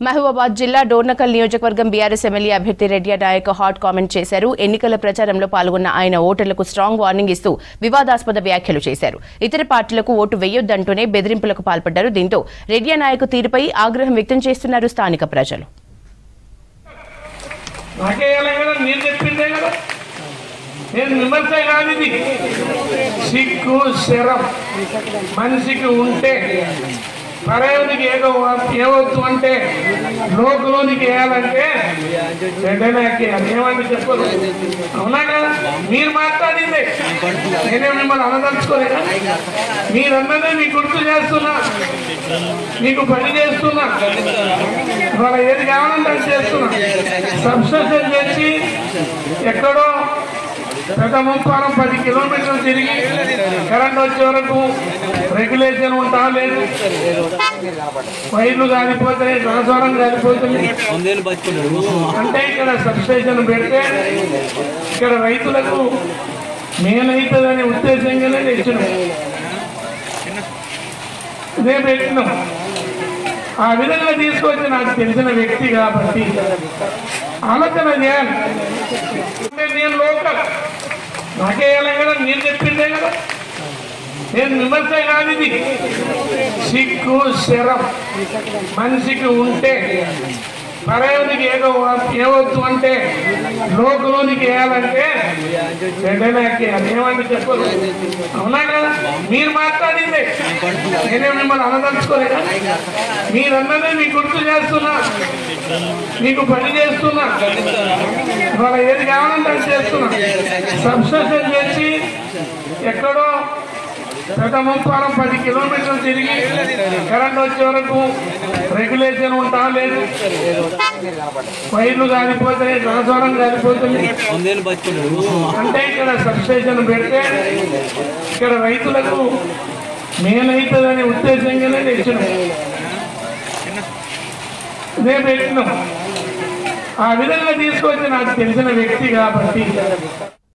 మహబూబాబాద్ జిల్లా డోర్నకల్ నియోజకవర్గం BRS MLA అభ్యర్థి రెడ్డి నాయక్ హాట్ కామెంట్ చేశారు ఎన్నికల ప్రచారంలో పాల్గొన్న ఆయన ఓటర్లకు స్ట్రాంగ్ వార్నింగ్ ఇస్తూ వివాదాస్పద వ్యాఖ్యలు చేశారు ఇతర పార్టీలకు ఓటు వేయొద్దంటూనే బెదిరింపులకు పాల్పడ్డారు దీంతో రెడ్డి నాయక్ తీరుపై ఆగ్రహం వ్యక్తం చేస్తున్నారు స్థానిక ప్రజలు నాకేయాలి కదా మీరు చెప్పిందే కదా నేను విమర్శ కాదు ఇది సిగ్గు శరం మనిషికి ఉంటే పరయోనికి ఏదో ఏవద్దు అంటే లోకులోనికి వేయాలంటే చెడ్డనాకి అదేమంటే చెప్పదు అవునా కదా మీరు మాట్లాడిందే నేనే మిమ్మల్ని అనదలుచుకోలేదా మీరన్నదే మీకు గుర్తు చేస్తున్నా మీకు పని చేస్తున్నా ఇవాళ ఏది కావాలంటే అది చేస్తున్నా సబ్స్టేషన్ చేసి ఎక్కడో పెద్ద ముప్పారం పది కిలోమీటర్లు తిరిగి కరెంట్ వచ్చే వరకు రెగ్యులేషన్ ఉంటా లేదు వైర్లు కాలిపోతాయి ట్రాన్స్ఫారం కాలిపోతుంది వందేళ్ళు బతుకున్నాడు అంటే ఇక్కడ సబ్స్టేషన్ పెడితే ఇక్కడ రైతులకు మేలైతుందనే ఉద్దేశంగానే తెచ్చినాం ఇదే పెట్టినాం ఆ విధంగా తీసుకొచ్చి నాకు తెలిసిన వ్యక్తి కాబట్టి ఆలోచన చేయాలి అంటే నేను లోకల్ నాకేయాలి కదా మీరు చెప్పిందే కదా నేను విమర్శ కాదు ఇది సిగ్గు శరం మనిషికి ఉంటే పరయోనికి ఏదో ఏవద్దు అంటే లోకులోనికి వేయాలంటే చెడ్డనాకి అదేమంటే చెప్పదు అవునా కదా మీరు మాట్లాడిందే నేనే మిమ్మల్ని అనదలుచుకోలేదా మీరన్నదే మీకు గుర్తు చేస్తున్నా మీకు పని చేస్తున్నా ఇవాళ ఏది కావాలంటే అది చేస్తున్నా సబ్స్టేషన్ చేసి ఎక్కడో పెద్ద ముప్పారం పది కిలోమీటర్లు తిరిగి కరెంట్ వచ్చే వరకు రెగ్యులేషన్ ఉంటా లేదు వైర్లు కాలిపోతాయి ట్రాన్స్ఫారం కాలిపోతుంది వందేళ్ళు బతుకున్నాడు అంటే ఇక్కడ సబ్స్టేషన్ పెడితే ఇక్కడ రైతులకు మేలైతుందనే ఉద్దేశంగానే తెచ్చినాం ఇదే పెట్టినాం ఆ విధంగా తీసుకొచ్చి నాకు తెలిసిన వ్యక్తి కాబట్టి